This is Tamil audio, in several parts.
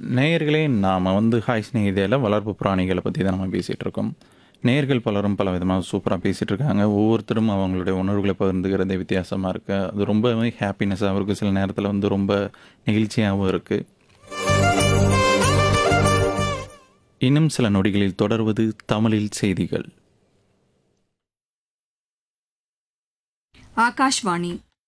நேயர்களே நாம் வந்து ஹாய் ஸ்நேகிதையில் வளர்ப்பு பிராணிகளை பற்றி தான் நம்ம பேசிகிட்டு இருக்கோம் நேயர்கள் பலரும் பல விதமாக சூப்பராக பேசிகிட்டு இருக்காங்க ஒவ்வொருத்தரும் அவங்களுடைய உணர்வுகளை பகிர்ந்துக்கிறதே வித்தியாசமாக இருக்குது அது ரொம்பவே ஹாப்பினஸாகவும் இருக்குது சில நேரத்தில் வந்து ரொம்ப நெகிழ்ச்சியாகவும் இருக்குது இன்னும் சில நொடிகளில் தொடர்வது தமிழில் செய்திகள் ஆகாஷ்வாணி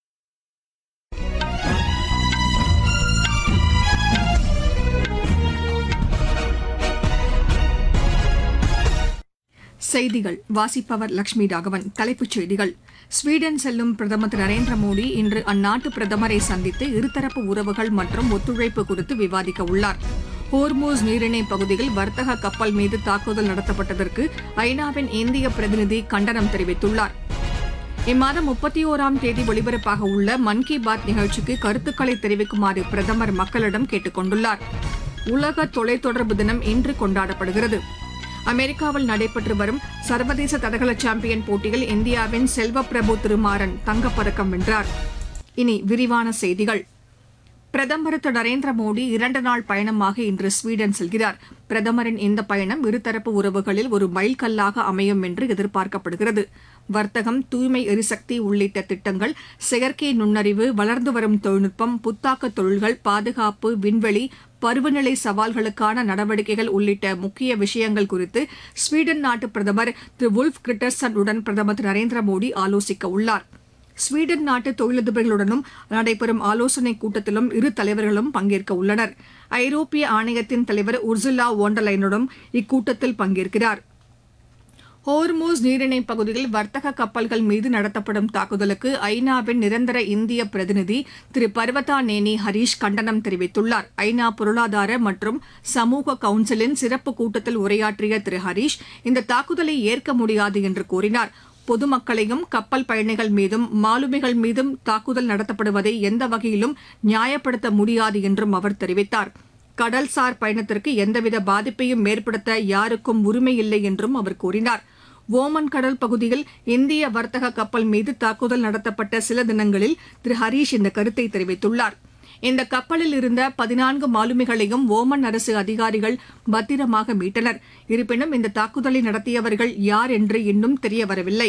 செய்திகள் வாசிப்பவர் லட்சுமி ராகவன் தலைப்புச் செய்திகள் ஸ்வீடன் செல்லும் பிரதமர் திரு நரேந்திர மோடி இன்று அந்நாட்டு பிரதமரை சந்தித்து இருதரப்பு உறவுகள் மற்றும் ஒத்துழைப்பு குறித்து விவாதிக்க உள்ளார் ஹோர்மூஸ் நீரிணை பகுதியில் வர்த்தக கப்பல் மீது தாக்குதல் நடத்தப்பட்டதற்கு ஐநாவின் இந்திய பிரதிநிதி கண்டனம் தெரிவித்துள்ளார் இம்மாதம் முப்பத்தி ஓராம் தேதி ஒலிபரப்பாக உள்ள மன் கி பாத் நிகழ்ச்சிக்கு கருத்துக்களை தெரிவிக்குமாறு பிரதமர் மக்களிடம் கேட்டுக் கொண்டுள்ளார் உலக தொலைத்தொடர்பு தினம் இன்று கொண்டாடப்படுகிறது அமெரிக்காவில் நடைபெற்று வரும் சர்வதேச தடகள சாம்பியன் போட்டியில் இந்தியாவின் செல்வப்பிரபு திருமாறன் தங்கப்பதக்கம் வென்றார் இனி விரிவான செய்திகள் பிரதமர் திரு நரேந்திர மோடி இரண்டு நாள் பயணமாக இன்று ஸ்வீடன் செல்கிறார் பிரதமரின் இந்த பயணம் இருதரப்பு உறவுகளில் ஒரு மைல்கல்லாக அமையும் என்று எதிர்பார்க்கப்படுகிறது வர்த்தகம் தூய்மை எரிசக்தி உள்ளிட்ட திட்டங்கள் செயற்கை நுண்ணறிவு வளர்ந்து வரும் தொழில்நுட்பம் புத்தாக்க தொழில்கள் பாதுகாப்பு விண்வெளி பருவநிலை சவால்களுக்கான நடவடிக்கைகள் உள்ளிட்ட முக்கிய விஷயங்கள் குறித்து ஸ்வீடன் நாட்டு பிரதமர் திரு வுல்ஃப் கிரிட்டர்சன் உடன் பிரதமர் திரு நரேந்திர மோடி ஆலோசிக்க உள்ளார் ஸ்வீடன் நாட்டு தொழிலதிபர்களுடனும் நடைபெறும் ஆலோசனைக் கூட்டத்திலும் இரு தலைவர்களும் பங்கேற்க உள்ளனர் ஐரோப்பிய ஆணையத்தின் தலைவர் உர்சுலா ஓண்டலைனுடன் இக்கூட்டத்தில் பங்கேற்கிறார் ஹோர்மூஸ் நீரிணை பகுதியில் வர்த்தக கப்பல்கள் மீது நடத்தப்படும் தாக்குதலுக்கு ஐநாவின் நிரந்தர இந்திய பிரதிநிதி திரு பர்வதா நேனி ஹரீஷ் கண்டனம் தெரிவித்துள்ளார் ஐநா பொருளாதார மற்றும் சமூக கவுன்சிலின் சிறப்பு கூட்டத்தில் உரையாற்றிய திரு ஹரீஷ் இந்த தாக்குதலை ஏற்க முடியாது என்று கூறினார் பொதுமக்களையும் கப்பல் பயணிகள் மீதும் மாலுமிகள் மீதும் தாக்குதல் நடத்தப்படுவதை எந்த வகையிலும் நியாயப்படுத்த முடியாது என்றும் அவர் தெரிவித்தார் கடல்சார் பயணத்திற்கு எந்தவித பாதிப்பையும் ஏற்படுத்த யாருக்கும் உரிமை இல்லை என்றும் அவர் கூறினார் ஓமன் கடல் பகுதியில் இந்திய வர்த்தக கப்பல் மீது தாக்குதல் நடத்தப்பட்ட சில தினங்களில் திரு ஹரீஷ் இந்த கருத்தை தெரிவித்துள்ளார் இந்த கப்பலில் இருந்த பதினான்கு மாலுமிகளையும் ஓமன் அரசு அதிகாரிகள் பத்திரமாக மீட்டனர் இருப்பினும் இந்த தாக்குதலை நடத்தியவர்கள் யார் என்று இன்னும் தெரியவரவில்லை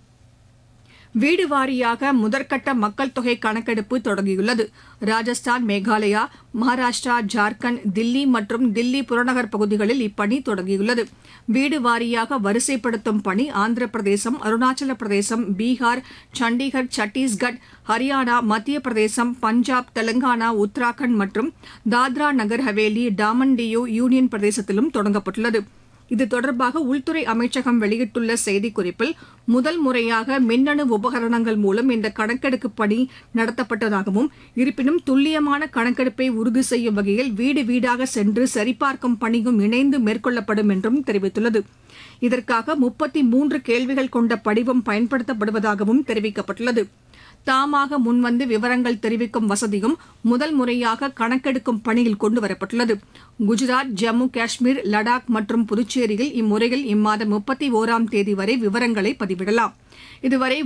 வீடு வாரியாக முதற்கட்ட மக்கள் தொகை கணக்கெடுப்பு தொடங்கியுள்ளது ராஜஸ்தான் மேகாலயா மகாராஷ்டிரா ஜார்க்கண்ட் தில்லி மற்றும் தில்லி புறநகர் பகுதிகளில் இப்பணி தொடங்கியுள்ளது வீடு வாரியாக வரிசைப்படுத்தும் பணி ஆந்திர பிரதேசம் அருணாச்சல பிரதேசம் பீகார் சண்டிகர் சத்தீஸ்கட் ஹரியானா மத்திய பிரதேசம் பஞ்சாப் தெலங்கானா உத்தராகண்ட் மற்றும் தாத்ரா நகர் ஹவேலி டாமன் டியூ யூனியன் பிரதேசத்திலும் தொடங்கப்பட்டுள்ளது இது தொடர்பாக உள்துறை அமைச்சகம் வெளியிட்டுள்ள செய்திக்குறிப்பில் முதல் முறையாக மின்னணு உபகரணங்கள் மூலம் இந்த கணக்கெடுப்பு பணி நடத்தப்பட்டதாகவும் இருப்பினும் துல்லியமான கணக்கெடுப்பை உறுதி செய்யும் வகையில் வீடு வீடாக சென்று சரிபார்க்கும் பணியும் இணைந்து மேற்கொள்ளப்படும் என்றும் தெரிவித்துள்ளது இதற்காக முப்பத்தி மூன்று கேள்விகள் கொண்ட படிவம் பயன்படுத்தப்படுவதாகவும் தெரிவிக்கப்பட்டுள்ளது தாமாக முன்வந்து விவரங்கள் தெரிவிக்கும் வசதியும் முதல் முறையாக கணக்கெடுக்கும் பணியில் கொண்டுவரப்பட்டுள்ளது குஜராத் ஜம்மு காஷ்மீர் லடாக் மற்றும் புதுச்சேரியில் இம்முறையில் இம்மாதம் முப்பத்தி ஓராம் தேதி வரை விவரங்களை பதிவிடலாம் இதுவரை